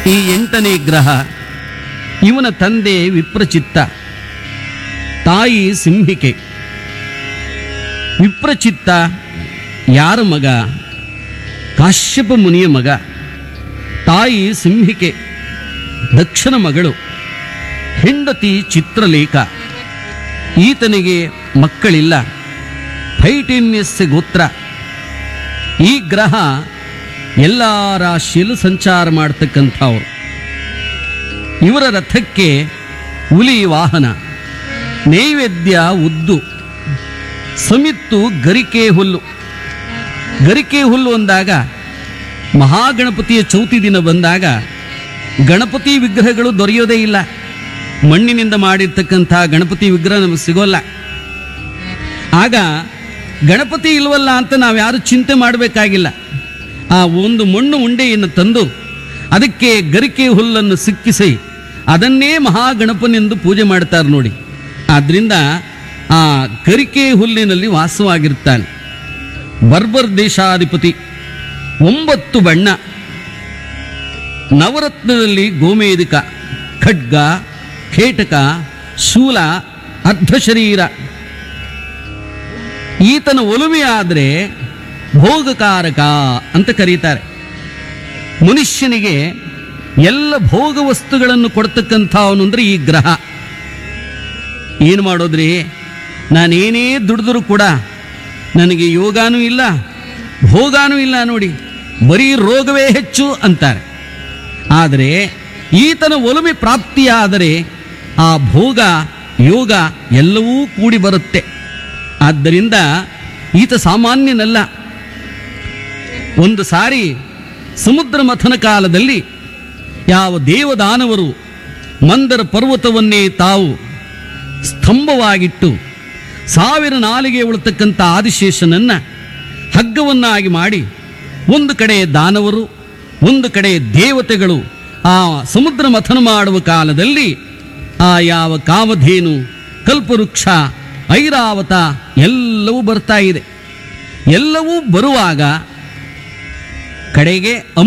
ಈ ಎಂಟನೇ ಗ್ರಹ ಇವನ ತಂದೆ ವಿಪ್ರಚಿತ್ತ ತಾಯಿ ಸಿಂಹಿಕೆ ವಿಪ್ರಚಿತ್ತ ಯಾರ ಮಗ ಕಾಶ್ಯಪ ಮುನಿಯ ಮಗ ತಾಯಿ ಸಿಂಹಿಕೆ ದಕ್ಷನ ಮಗಳು ಹೆಂಡತಿ ಚಿತ್ರಲೇಖ ಈತನಿಗೆ ಮಕ್ಕಳಿಲ್ಲ ಫೈಟೇನ್ಯಸ್ಯ ಗೋತ್ರ ಈ ಗ್ರಹ ಎಲ್ಲ ರಾಶಿಯಲ್ಲೂ ಸಂಚಾರ ಮಾಡ್ತಕ್ಕಂಥವ್ರು ಇವರ ರಥಕ್ಕೆ ಹುಲಿ ವಾಹನ ನೈವೇದ್ಯ ಉದ್ದು ಸಮಿತ್ತು ಗರಿಕೆ ಹುಲ್ಲು ಗರಿಕೆ ಹುಲ್ಲು ಅಂದಾಗ ಮಹಾಗಣಪತಿಯ ಚೌತಿ ದಿನ ಬಂದಾಗ ಗಣಪತಿ ವಿಗ್ರಹಗಳು ದೊರೆಯೋದೇ ಇಲ್ಲ ಮಣ್ಣಿನಿಂದ ಮಾಡಿರ್ತಕ್ಕಂಥ ಗಣಪತಿ ವಿಗ್ರಹ ನಮಗೆ ಸಿಗೋಲ್ಲ ಆಗ ಗಣಪತಿ ಇಲ್ವಲ್ಲ ಅಂತ ನಾವು ಯಾರು ಚಿಂತೆ ಮಾಡಬೇಕಾಗಿಲ್ಲ ಆ ಒಂದು ಮಣ್ಣು ಉಂಡೆಯನ್ನು ತಂದು ಅದಕ್ಕೆ ಗರಿಕೆ ಹುಲ್ಲನ್ನು ಸಿಕ್ಕಿಸಿ ಅದನ್ನೇ ಮಹಾಗಣಪನೆಂದು ಪೂಜೆ ಮಾಡ್ತಾರೆ ನೋಡಿ ಆದ್ದರಿಂದ ಆ ಗರಿಕೆ ಹುಲ್ಲಿನಲ್ಲಿ ವಾಸವಾಗಿರ್ತಾನೆ ಬರ್ಬರ್ ದೇಶಾಧಿಪತಿ ಒಂಬತ್ತು ಬಣ್ಣ ನವರತ್ನದಲ್ಲಿ ಗೋಮೇಧಿಕ ಖಡ್ಗ ಖೇಟಕ ಶೂಲ ಅರ್ಧ ಶರೀರ ಈತನ ಒಲುಮೆ ಆದರೆ ಭೋಗಕಾರಕ ಅಂತ ಕರೀತಾರೆ ಮನುಷ್ಯನಿಗೆ ಎಲ್ಲ ಭೋಗ ವಸ್ತುಗಳನ್ನು ಕೊಡ್ತಕ್ಕಂಥವನು ಅಂದ್ರೆ ಈ ಗ್ರಹ ಏನು ಮಾಡೋದ್ರಿ ನಾನೇನೇ ದುಡಿದ್ರು ಕೂಡ ನನಗೆ ಯೋಗಾನೂ ಇಲ್ಲ ಭೋಗಾನೂ ಇಲ್ಲ ನೋಡಿ ಬರೀ ರೋಗವೇ ಹೆಚ್ಚು ಅಂತಾರೆ ಆದರೆ ಈತನ ಒಲುಮೆ ಪ್ರಾಪ್ತಿಯಾದರೆ ಆ ಭೋಗ ಯೋಗ ಎಲ್ಲವೂ ಕೂಡಿ ಬರುತ್ತೆ ಆದ್ದರಿಂದ ಈತ ಸಾಮಾನ್ಯನಲ್ಲ ಒಂದು ಸಾರಿ ಸಮುದ್ರ ಮಥನ ಕಾಲದಲ್ಲಿ ಯಾವ ದೇವದಾನವರು ಮಂದರ ಪರ್ವತವನ್ನೇ ತಾವು ಸ್ತಂಭವಾಗಿಟ್ಟು ಸಾವಿರ ನಾಲಿಗೆ ಉಳತಕ್ಕಂಥ ಆದಿಶೇಷನನ್ನ ಹಗ್ಗವನ್ನಾಗಿ ಮಾಡಿ ಒಂದು ಕಡೆ ದಾನವರು ಒಂದು ಕಡೆ ದೇವತೆಗಳು ಆ ಸಮುದ್ರ ಮಥನ ಮಾಡುವ ಕಾಲದಲ್ಲಿ ಆ ಯಾವ ಕಾಮಧೇನು ಕಲ್ಪವೃಕ್ಷ ಐರಾವತ ಎಲ್ಲವೂ ಬರ್ತಾ ಇದೆ ಎಲ್ಲವೂ ಬರುವಾಗ ಕಡೆಗೆ